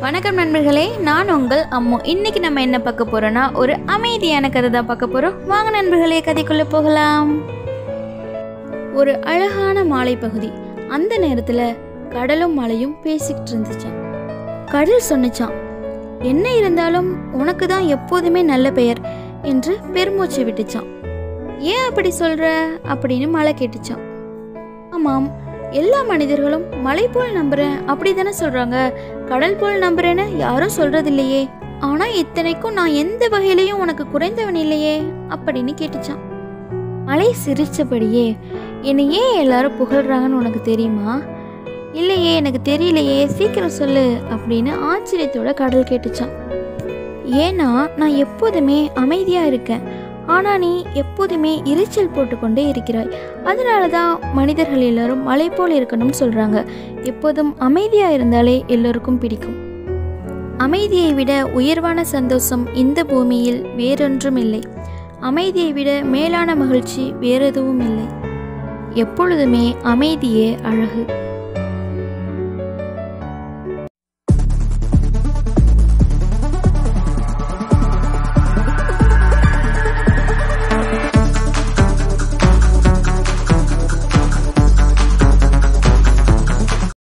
வணக்கம் நண்பர்களே நான் உங்கள் அம்மு இன்னைக்கு நம்ம என்ன பார்க்க போறோம்னா ஒரு அமைதியான கதை தான் பார்க்க போறோம் வாங்க நண்பர்களே கதைக்குள்ள போகலாம் ஒரு அழகான மாலை பகுதி அந்த நேரத்துல கடலும் மலையும் பேசிக்கிட்டு இருந்துச்சாம் கடல் சொன்னுச்சாம் என்ன இருந்தாலும் உனக்கு தான் எப்போதுமே நல்ல பெயர் என்று பெருமூச்சு விட்டுச்சான் ஏன் அப்படி சொல்ற அப்படின்னு மலை கேட்டுச்சான் ஆமாம் எல்லா மனிதர்களும் மலை போல் நம்புறேன் அப்படி தானே சொல்றாங்க கடல் போல் நம்புறேன்னு யாரும் சொல்றதில்லையே ஆனா இத்தனைக்கும் நான் எந்த வகையிலையும் உனக்கு குறைந்தவன் இல்லையே அப்படின்னு கேட்டுச்சான் மலை சிரிச்சபடியே என்னை ஏன் எல்லாரும் புகழ்றாங்கன்னு உனக்கு தெரியுமா இல்லையே எனக்கு தெரியலையே சீக்கிரம் சொல்லு அப்படின்னு ஆச்சரியத்தோட கடல் கேட்டுச்சான் ஏன்னா நான் எப்போதுமே அமைதியா இருக்கேன் ஆனா நீ எப்போதுமே இரைச்சல் போட்டுக்கொண்டே இருக்கிறாய் அதனால தான் மனிதர்கள் எல்லாரும் மலை போல் இருக்கணும்னு சொல்றாங்க எப்போதும் அமைதியா இருந்தாலே எல்லோருக்கும் பிடிக்கும் அமைதியை விட உயர்வான சந்தோஷம் இந்த பூமியில் வேறொன்றும் இல்லை அமைதியை விட மேலான மகிழ்ச்சி வேறெதுவும் இல்லை எப்பொழுதுமே அமைதியே அழகு